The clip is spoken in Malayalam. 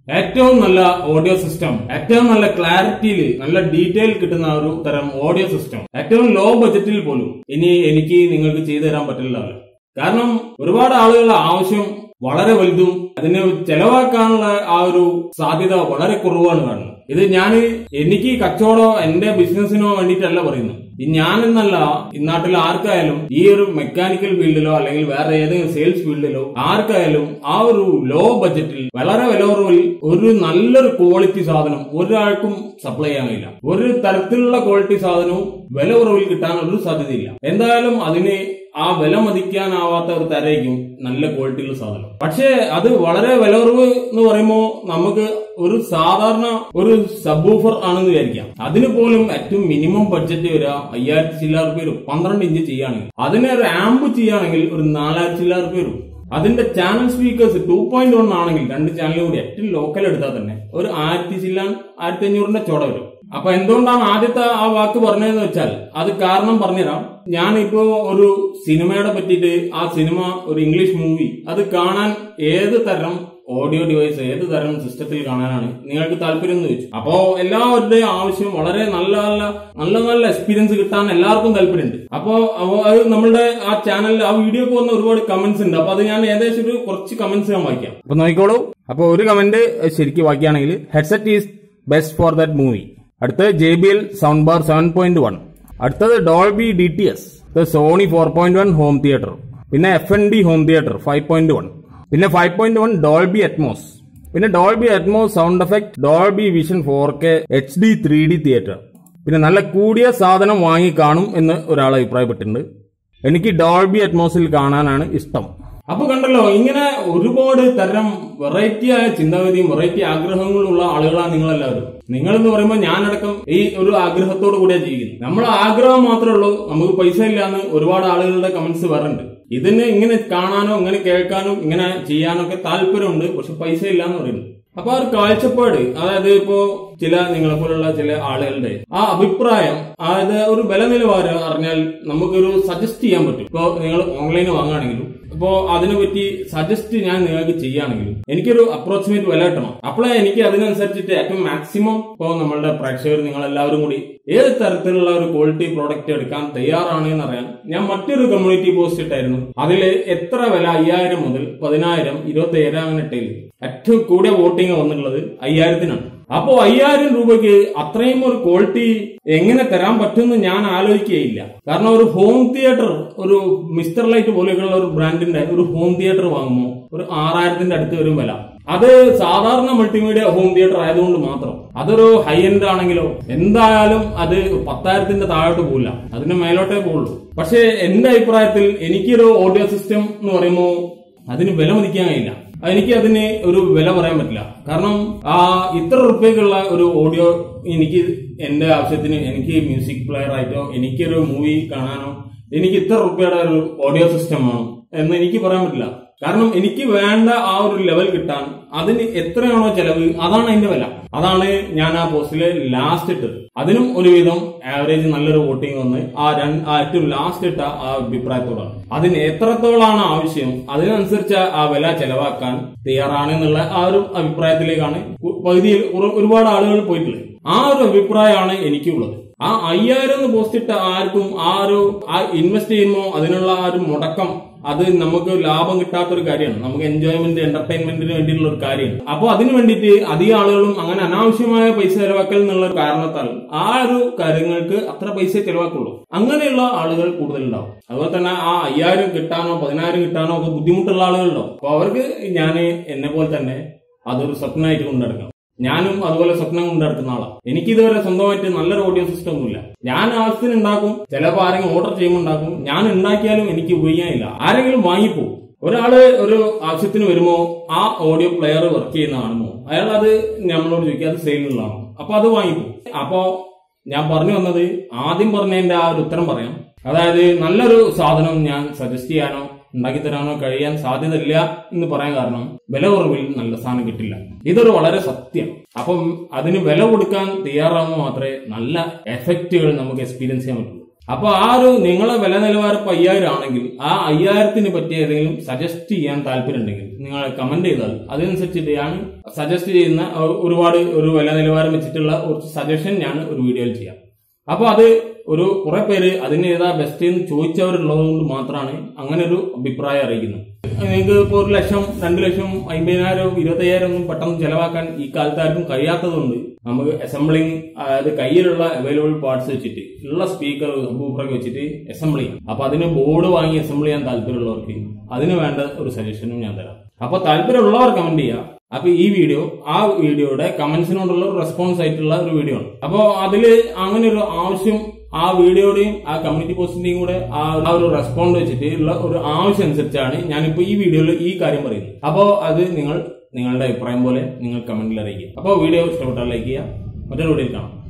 ഏറ്റവും നല്ല ഓഡിയോ സിസ്റ്റം ഏറ്റവും നല്ല ക്ലാരിറ്റിയിൽ നല്ല ഡീറ്റെയിൽ കിട്ടുന്ന ഒരു തരം ഓഡിയോ സിസ്റ്റം ഏറ്റവും ലോ ബജറ്റിൽ പോലും ഇനി എനിക്ക് നിങ്ങൾക്ക് ചെയ്തു തരാൻ പറ്റില്ല കാരണം ഒരുപാട് ആളുകളുടെ ആവശ്യം വളരെ വലുതും അതിന് ചെലവാക്കാനുള്ള ആ ഒരു സാധ്യത വളരെ കുറവാണ് കാണുന്നത് ഇത് ഞാൻ എനിക്ക് കച്ചവടമോ എന്റെ ബിസിനസിനോ വേണ്ടിയിട്ടല്ല പറയുന്നത് ഈ ഞാൻ എന്നല്ല ഈ നാട്ടിൽ ആർക്കായാലും ഈ ഒരു മെക്കാനിക്കൽ ഫീൽഡിലോ അല്ലെങ്കിൽ വേറെ ഏതെങ്കിലും സെയിൽസ് ഫീൽഡിലോ ആർക്കായാലും ആ ഒരു ലോ ബജറ്റിൽ വളരെ വില കുറവിൽ ഒരു നല്ലൊരു ക്വാളിറ്റി സാധനം ഒരാൾക്കും സപ്ലൈ ചെയ്യാൻ കഴിയില്ല ഒരു തരത്തിലുള്ള ക്വാളിറ്റി സാധനവും വില കുറവിൽ കിട്ടാൻ ഒരു സാധ്യതയില്ല എന്തായാലും അതിന് ആ വില മതിക്കാനാവാത്ത ഒരു തരയ്ക്കും നല്ല ക്വാളിറ്റിയുള്ള സാധനം പക്ഷേ അത് വളരെ വില കുറവ് എന്ന് പറയുമ്പോൾ നമുക്ക് ഒരു സാധാരണ ഒരു സബ്ബൂഫർ ആണെന്ന് വിചാരിക്കാം അതിന് പോലും ഏറ്റവും മിനിമം ബഡ്ജറ്റ് വരിക അയ്യായിരത്തി ചില്ലാർ റുപ്യ വരും പന്ത്രണ്ട് ഇഞ്ച് ചെയ്യുകയാണെങ്കിൽ അതിനെ ഒരു ആമ്പ് ചെയ്യുകയാണെങ്കിൽ ഒരു നാലായിരത്തി ചില്ലാർ റുപ്യ വരും അതിന്റെ channel speakers two point one ആണെങ്കിൽ രണ്ട് ചാനലും കൂടി ഏറ്റവും ലോക്കൽ എടുത്താൽ തന്നെ ഒരു ആയിരത്തി ചില്ലാൻ ആയിരത്തി അഞ്ഞൂറിന്റെ ചോട വരും അപ്പൊ എന്തുകൊണ്ടാണ് ആദ്യത്തെ ആ വാക്ക് പറഞ്ഞതെന്ന് വെച്ചാൽ അത് കാരണം പറഞ്ഞുതരാം ഞാനിപ്പോ ഒരു സിനിമയുടെ പറ്റിയിട്ട് ആ സിനിമ ഒരു ഇംഗ്ലീഷ് മൂവി അത് കാണാൻ ഏത് തരം ഓഡിയോ ഡിവൈസ് ഏത് തരം സിസ്റ്റത്തിൽ കാണാനാണ് നിങ്ങൾക്ക് താല്പര്യം എന്ന് ചോദിച്ചു അപ്പോ എല്ലാവരുടെയും ആവശ്യം വളരെ നല്ല നല്ല നല്ല നല്ല എക്സ്പീരിയൻസ് കിട്ടാൻ എല്ലാവർക്കും താല്പര്യമുണ്ട് അപ്പോ അപ്പോ അത് നമ്മളുടെ ആ ചാനലിൽ ആ വീഡിയോക്ക് വന്ന ഒരുപാട് കമന്റ്സ് ഉണ്ട് അപ്പൊ അത് ഞാൻ ഏകദേശം ഒരു കുറച്ച് കമന്റ്സ് ഞാൻ വായിക്കാം അപ്പൊ നോക്കിക്കോളൂ അപ്പൊ ഒരു കമന്റ് ശരിക്കും വായിക്കുകയാണെങ്കിൽ headset is best for that movie അടുത്തത് J B L sound bar seven point one അടുത്തത് Dolby D T S Sony four point one home theatre പിന്നെ F N D home theatre five point one പിന്നെ five point one Dolby Atmos പിന്നെ Dolby Atmos sound effect Dolby Vision four K H D three D theatre പിന്നെ നല്ല കൂടിയ സാധനം വാങ്ങി കാണും എന്ന് ഒരാൾ അഭിപ്രായപ്പെട്ടിട്ടുണ്ട് എനിക്ക് ഡോൾബി അറ്റ്മോസിൽ കാണാനാണ് ഇഷ്ടം അപ്പൊ കണ്ടല്ലോ ഇങ്ങനെ ഒരുപാട് തരം വെറൈറ്റി ആയ ചിന്താഗതിയും വെറൈറ്റി ആഗ്രഹങ്ങളുള്ള ആളുകളാണ് നിങ്ങളെല്ലാവരും നിങ്ങൾ എന്ന് പറയുമ്പോൾ ഞാനടക്കം ഈ ഒരു ആഗ്രഹത്തോടു കൂടിയാണ് ജീവിക്കുന്നത് നമ്മളെ ആഗ്രഹം മാത്രമേ ഉള്ളൂ നമുക്ക് പൈസ ഇല്ലാന്ന് ഒരുപാട് ആളുകളുടെ കമന്റ്സ് വരുന്നുണ്ട് ഇതിന് ഇങ്ങനെ കാണാനോ ഇങ്ങനെ കേൾക്കാനോ ഇങ്ങനെ ചെയ്യാനോ ഒക്കെ താല്പര്യമുണ്ട് പക്ഷെ പൈസ ഇല്ല എന്ന് പറയുന്നു അപ്പൊ ആ ഒരു കാഴ്ചപ്പാട് അതായത് ഇപ്പോ ചില നിങ്ങളെ പോലുള്ള ചില ആളുകളുടെ ആ അഭിപ്രായം അതായത് ഒരു വില നിലവാരം അറിഞ്ഞാൽ നമുക്കൊരു സജസ്റ്റ് ചെയ്യാൻ പറ്റും ഇപ്പോ നിങ്ങൾ ഓൺലൈൻ വാങ്ങുകയാണെങ്കിലും ഇപ്പോ അതിനെ പറ്റി സജസ്റ്റ് ഞാൻ നിങ്ങൾക്ക് ചെയ്യുകയാണെങ്കിലും എനിക്കൊരു അപ്രോക്സിമേറ്റ് വില കിട്ടണം അപ്പോഴേ എനിക്ക് അതിനനുസരിച്ചിട്ട് ഏറ്റവും മാക്സിമം ഇപ്പോ നമ്മളുടെ പ്രേക്ഷകർ നിങ്ങൾ എല്ലാവരും കൂടി ഏത് തരത്തിലുള്ള ഒരു ക്വാളിറ്റി പ്രോഡക്റ്റ് എടുക്കാൻ തയ്യാറാണ് എന്നറിയാൻ ഞാൻ മറ്റൊരു കമ്മ്യൂണിറ്റി പോസ്റ്റ് ഇട്ടായിരുന്നു അതിൽ എത്ര വില അയ്യായിരം മുതൽ പതിനായിരം ഇരുപത്തി ഏഴാം അങ്ങനെ ഇട്ടതിൽ ഏറ്റവും കൂടിയ വോട്ടിംഗ് വന്നിട്ടുള്ളത് അയ്യായിരത്തിനാണ് അപ്പോ അയ്യായിരം രൂപയ്ക്ക് അത്രയും ഒരു ക്വാളിറ്റി എങ്ങനെ തരാൻ പറ്റുമെന്ന് ഞാൻ ആലോചിക്കുകയില്ല കാരണം ഒരു ഹോം തിയേറ്റർ ഒരു മിസ്റ്റർ ലൈറ്റ് പോലെയൊക്കെയുള്ള ഒരു ബ്രാൻഡിന്റെ ഒരു ഹോം തിയേറ്റർ വാങ്ങുമ്പോൾ ഒരു ആറായിരത്തിന്റെ അടുത്ത് വരും വില അത് സാധാരണ മൾട്ടിമീഡിയ ഹോം തിയേറ്റർ ആയതുകൊണ്ട് മാത്രം അതൊരു ഹൈ എൻഡ് ആണെങ്കിലോ എന്തായാലും അത് പത്തായിരത്തിന്റെ താഴോട്ട് പോകില്ല അതിന്റെ മേലോട്ടേ പോകുള്ളൂ പക്ഷേ എന്റെ അഭിപ്രായത്തിൽ എനിക്കൊരു ഓഡിയോ സിസ്റ്റം എന്ന് പറയുമ്പോൾ അതിന് വില മതിക്കാൻ കഴിയില്ല എനിക്ക് അതിന് ഒരു വില പറയാൻ പറ്റില്ല കാരണം ആ ഇത്ര റുപ്യക്കുള്ള ഒരു ഓഡിയോ എനിക്ക് എന്റെ ആവശ്യത്തിന് എനിക്ക് മ്യൂസിക് പ്ലെയർ ആയിട്ടോ എനിക്കൊരു മൂവി കാണാനോ എനിക്ക് ഇത്ര റുപ്യയുടെ ഒരു ഓഡിയോ സിസ്റ്റം വേണം എന്ന് എനിക്ക് പറയാൻ പറ്റില്ല കാരണം എനിക്ക് വേണ്ട ആ ഒരു ലെവൽ കിട്ടാൻ അതിന് എത്രയാണോ ചെലവ് അതാണ് അതിന്റെ വില അതാണ് ഞാൻ ആ പോസ്റ്റില് ലാസ്റ്റ് ഇട്ടത് അതിനും ഒരുവിധം ആവറേജ് നല്ലൊരു വോട്ടിംഗ് വന്ന് ആ രണ്ട് ആ ഏറ്റവും ലാസ്റ്റ് ഇട്ട ആ അഭിപ്രായത്തോടാണ് അതിന് എത്രത്തോളാണ് ആവശ്യം അതിനനുസരിച്ച് ആ വില ചെലവാക്കാൻ തയ്യാറാണ് എന്നുള്ള ആ ഒരു അഭിപ്രായത്തിലേക്കാണ് പകുതിയിൽ ഒരു- ഒരുപാട് ആളുകൾ പോയിട്ടുള്ളത് ആ ഒരു അഭിപ്രായമാണ് എനിക്കുള്ളത് ആ അയ്യായിരം എന്ന് പോസ്റ്റ് ഇട്ട ആർക്കും ആ ഒരു ആ ഇൻവെസ്റ്റ് ചെയ്യുമ്പോൾ അതിനുള്ള ആ ഒരു മുടക്കം അത് നമുക്ക് ലാഭം കിട്ടാത്ത ഒരു കാര്യമാണ് നമുക്ക് എൻജോയ്മെന്റ് എന്റർടൈൻമെന്റിന് വേണ്ടിയിട്ടുള്ള ഒരു കാര്യമാണ് അപ്പോൾ അതിന് വേണ്ടിയിട്ട് അധികം ആളുകളും അങ്ങനെ അനാവശ്യമായ പൈസ ചെലവാക്കൽ എന്നുള്ള ഒരു കാരണത്താൽ ആ ഒരു കാര്യങ്ങൾക്ക് അത്ര പൈസ ചെലവാക്കുള്ളൂ അങ്ങനെയുള്ള ആളുകൾ കൂടുതലുണ്ടാവും അതുപോലെ തന്നെ ആ അയ്യായിരം കിട്ടാനോ പതിനായിരം കിട്ടാനോ ഒക്കെ ബുദ്ധിമുട്ടുള്ള ആളുകളുണ്ടാവും അപ്പൊ അവർക്ക് ഞാൻ എന്നെ പോലെ തന്നെ അതൊരു സ്വപ്നമായിട്ട് കൊണ്ടെടുക്കാം ഞാനും അതുപോലെ സ്വപ്നം കൊണ്ട് നടക്കുന്ന ആളാണ് എനിക്ക് ഇതുവരെ സ്വന്തമായിട്ട് നല്ലൊരു ഓഡിയോ സിസ്റ്റം ഒന്നുമില്ല ഞാൻ ആവശ്യത്തിന് ഉണ്ടാക്കും ചിലപ്പോൾ ആരെങ്കിലും ഓർഡർ ചെയ്യുമ്പോൾ ഉണ്ടാക്കും ഞാൻ ഉണ്ടാക്കിയാലും എനിക്ക് ഉപയോഗിക്കാനില്ല ആരെങ്കിലും വാങ്ങിപ്പോകും ഒരാള് ഒരു ആവശ്യത്തിന് വരുമ്പോ ആ ഓഡിയോ പ്ലെയർ വർക്ക് ചെയ്യുന്ന കാണുമോ അയാൾ അത് നമ്മളോട് ചോദിക്കുക അത് സെയിലുള്ളതാണോ അപ്പൊ അത് വാങ്ങിപ്പോകും അപ്പോ ഞാൻ പറഞ്ഞു വന്നത് ആദ്യം പറഞ്ഞതിന്റെ ആ ഒരു ഉത്തരം പറയാം അതായത് നല്ലൊരു സാധനം ഞാൻ സജസ്റ്റ് ചെയ്യാനോ ഉണ്ടാക്കി തരാനോ കഴിയാൻ സാധ്യതയില്ല എന്ന് പറയാൻ കാരണം വില കുറവിൽ നല്ല സാധനം കിട്ടില്ല ഇതൊരു വളരെ സത്യം അപ്പം അതിന് വില കൊടുക്കാൻ തയ്യാറാകുമ്പോൾ മാത്രമേ നല്ല എഫക്റ്റുകൾ നമുക്ക് എക്സ്പീരിയൻസ് ചെയ്യാൻ പറ്റുള്ളൂ അപ്പൊ ആ ഒരു നിങ്ങളെ വില നിലവാരം ഇപ്പൊ അയ്യായിരം ആണെങ്കിൽ ആ അയ്യായിരത്തിന് പറ്റിയ ഏതെങ്കിലും സജസ്റ്റ് ചെയ്യാൻ താല്പര്യം ഉണ്ടെങ്കിൽ നിങ്ങൾ കമന്റ് ചെയ്താൽ അതിനനുസരിച്ചിട്ട് ഞാൻ സജസ്റ്റ് ചെയ്യുന്ന ഒ- ഒരുപാട് ഒരു വില നിലവാരം വെച്ചിട്ടുള്ള കുറച്ച് സജഷൻ ഞാൻ ഒരു വീഡിയോയിൽ ചെയ്യാം അപ്പൊ അത് ഒരു കുറെ പേര് അതിന് ഏതാ ബെസ്റ്റ് എന്ന് ചോദിച്ചവരുള്ളത് കൊണ്ട് മാത്രമാണ് അങ്ങനെ ഒരു അഭിപ്രായം അറിയിക്കുന്നത് നിങ്ങൾക്ക് ഇപ്പോൾ ഒരു ലക്ഷം രണ്ട് ലക്ഷം അമ്പതിനായിരം ഇരുപത്തയ്യായിരം ഒന്നും പെട്ടെന്ന് ചെലവാക്കാൻ ഈ കാലത്ത് ആർക്കും കഴിയാത്തതുകൊണ്ട് നമുക്ക് അസംബ്ലിങ് അതായത് കയ്യിലുള്ള അവൈലബിൾ പാർട്സ് വെച്ചിട്ട് ഉള്ള സ്പീക്കർ ഹബൂഫറൊക്കെ വെച്ചിട്ട് അസംബിൾ ചെയ്യാം അപ്പൊ അതിന് ബോർഡ് വാങ്ങി അസംബിൾ ചെയ്യാൻ താല്പര്യമുള്ളവർക്ക് അതിന് വേണ്ട ഒരു സജഷനും ഞാൻ തരാം അപ്പൊ താല്പര്യമുള്ളവർ കമന്റ് ചെയ്യുക അപ്പൊ ഈ വീഡിയോ ആ വീഡിയോയുടെ കമന്റ്സിനോടുള്ള ഒരു റെസ്പോൺസ് ആയിട്ടുള്ള ഒരു വീഡിയോ ആണ് അപ്പോ അതില് അങ്ങനെ ഒരു ആവശ്യം ആ വീഡിയോയുടെയും ആ കമ്മ്യൂണിറ്റി പോസ്റ്റിന്റെയും കൂടെ ആ ആ ഒരു റെസ്പോണ്ട് വെച്ചിട്ട് ഉള്ള ഒരു ആവശ്യം അനുസരിച്ചാണ് ഞാനിപ്പോ ഈ വീഡിയോയിൽ ഈ കാര്യം പറയുന്നത് അപ്പോ അത് നിങ്ങൾ നിങ്ങളുടെ അഭിപ്രായം പോലെ നിങ്ങൾ കമന്റിൽ അറിയിക്കുക അപ്പോൾ വീഡിയോ ഇഷ്ടപ്പെട്ടാൽ ലൈക്ക് ചെയ്യുക മറ്റൊരു വീഡിയോയിൽ കാണാം